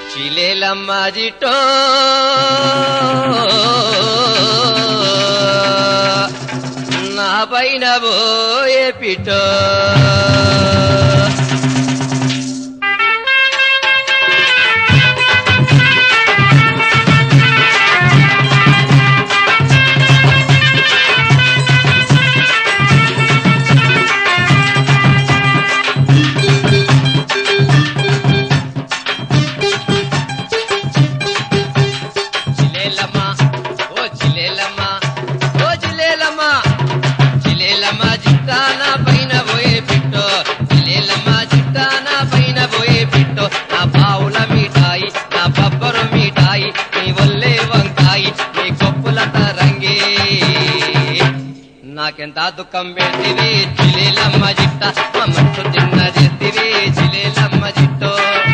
చిలేలమ్మ జిటో నా పైన పోయే పిటో చిలేలమ్మ ఓ చిలేలమ్మ ఓ చిలేలమ్మ చిలేలమ్మ జిట్టాన పైన పోయే పిట్టో చిలేలమ్మ జిట్టాన పైన పోయే పిట్టో నా పావుల మిఠాయి నా బబ్బరు మిఠాయి నీ ఒల్లే వంకాయి నీ కొప్పుల తరంగి నాకెంత దుఃఖం పెడితివి చిలేలమ్మ జిట్ట మా మనసు తిన్న చేతివి చిలేలమ్మ జిట్టో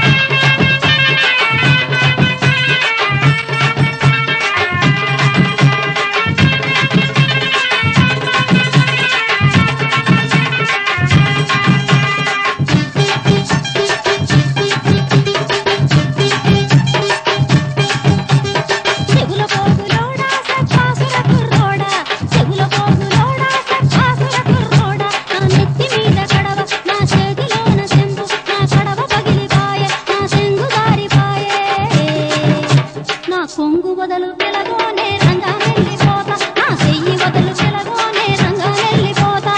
చెవుల పోగులోడా సత్వాసుర కుర్రోడా చెవుల పోగులోడా సత్వాసుర కుర్రోడా నా నెత్తి మీద కడవ నా చేతిలోన చెంబు నా కడవ పగిలిపాయ నా చెంగు దారిపాయే నా కొంగు వదలు పిలగోనే రంగా వెళ్ళిపోతా నా చెయ్యి వదలు పిలగోనే రంగా వెళ్ళిపోతా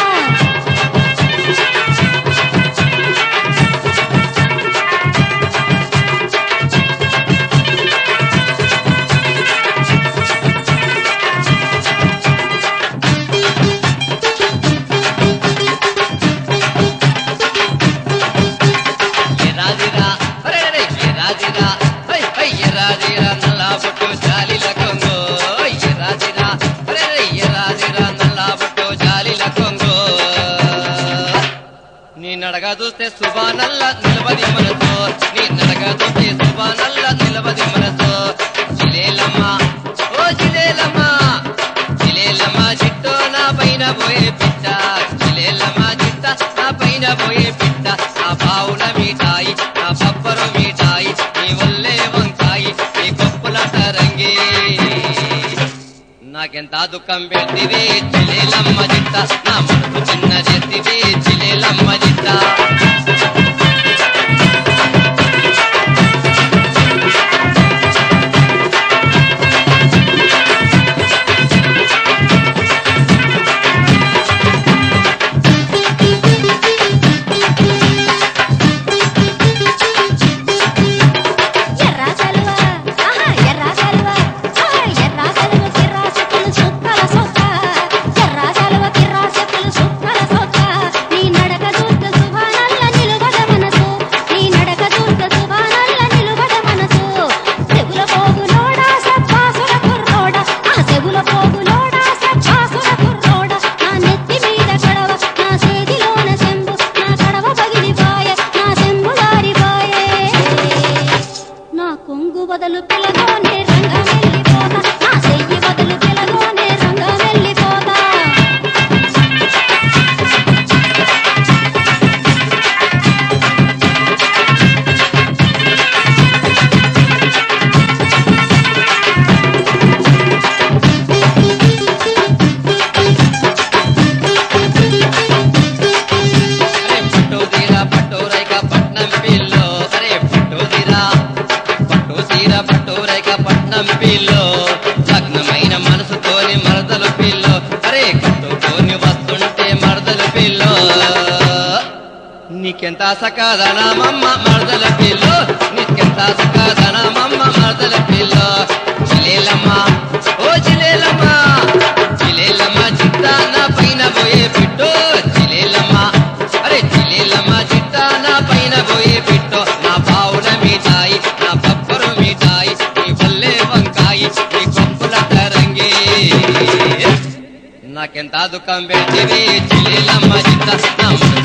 ఎరాదిరా అరెరే ఎరాదిరా హై హై ఎరాదిరా నల్లా బొట్టు జాలిల కొంగో ఎరాదిరా అరెరే ఎరాదిరా నల్లా బొట్టు జాలిల కొంగో నీ నడగా చూస్తే సుబానల్ల నిలబది మనతో నీ నడగా చూస్తే సుబానల్ల నిలబది మనతో జిలేలమ్మ ఓ జిలేలమ్మ జిలేలమ్మ చిట్టో నా పైన పోయే పిట్ట జిలేలమ్మ చిట్ట నా పైన పోయే పిట్ట నా బావుల మిఠాయి నా బబ్బరు మిఠాయి నీ ఒల్లే వంకాయి నీ కొప్పుల తరంగి నాకెంత దుఃఖం పెడితివి చిలేలమ్మ జిట్ట నా మనసు చిన్న చేతివి చిలేలమ్మ జిట్ట ఎర్రా కలువ ఆహా ఎర్రా కలువ ఆహా ఎర్రా కలువ కిర్రా చెప్పులు సుక్కల సొక్క ఎర్రా కలువ కిర్రా చెప్పులు సుక్కల సొక్క నీ నడక చూస్తే సుభానల్ల నిలువడ మనసు నీ నడక చూస్తే సుభానల్ల నిలువడ మనసు చెవుల పోగులోడా సత్వాసుర కుర్రోడా ఆ చెవుల పోగులోడా సత్వాసుర కుర్రోడా నా నెత్తి మీద కడవ నా చేతిలోన చెంబు నా కడవ పగిలిపాయ నా చెంబు దారిపాయే నా కొంగు బదులు పిలగోనే రంగా వెళ్ళిపోతా నా చెయ్యి బదులు పిలగోనే రంగా వెళ్ళిపోతా అరే పట్టు తీరా పట్టు రైక పట్నం పిల్లో అరే పట్టు తీరా పట్టు తీరా పట్టు రైక పట్నం పిల్లో లగ్నమైన మనసుతోని మరదలు పిల్లో అరే కట్టుకొని వస్తుంటే మరదలు పిల్లో నీకెంత సకాదనమమ్మ మరదల పిల్లో నీకెంత సకాదనమమ్మ మరదల పిల్లో చిలేలమ్మ ఓ చిలేలమ్మ చిలేలమ్మ చిట్టా నా పైన పోయే పిట్టో చిలేలమ్మ అరే చిలేలమ్మ చిట్టా నా పైన పోయే పిట్టో నా బావుల మిఠాయి నా బబ్బరు మిఠాయి నీ బల్లే వంకాయి నీ కొప్పుల తరంగి నాకెంత దుఃఖం పెడితివి చిలేలమ్మ చిట్ట నా మనసు